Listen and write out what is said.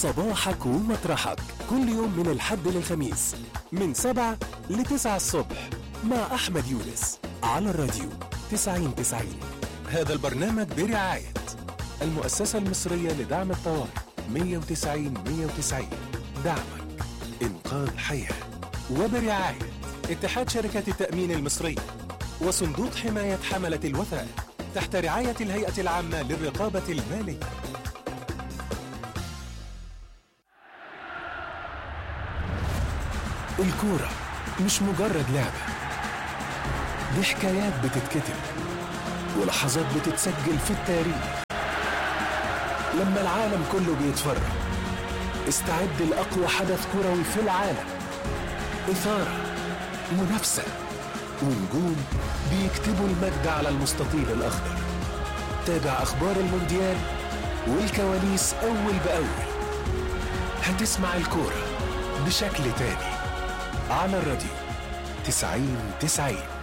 صباحك ومطرحك كل يوم من الحد للخميس من سبعة لتسعة الصبح مع أحمد يونس على الراديو تسعين تسعين هذا البرنامج برعاية المؤسسة المصرية لدعم الطوارئ 190 190 دعمك إنقاذ حياة وبرعاية اتحاد شركات التأمين المصري وصندوق حماية حملة الوثائق تحت رعاية الهيئة العامة للرقابة المالية الكورة مش مجرد لعبة دي حكايات بتتكتب ولحظات بتتسجل في التاريخ لما العالم كله بيتفرج استعد لأقوى حدث كروي في العالم إثارة منافسة ونجوم بيكتبوا المجد على المستطيل الأخضر تابع أخبار المونديال والكواليس أول بأول هتسمع الكورة بشكل تاني على الراديو تسعين تسعين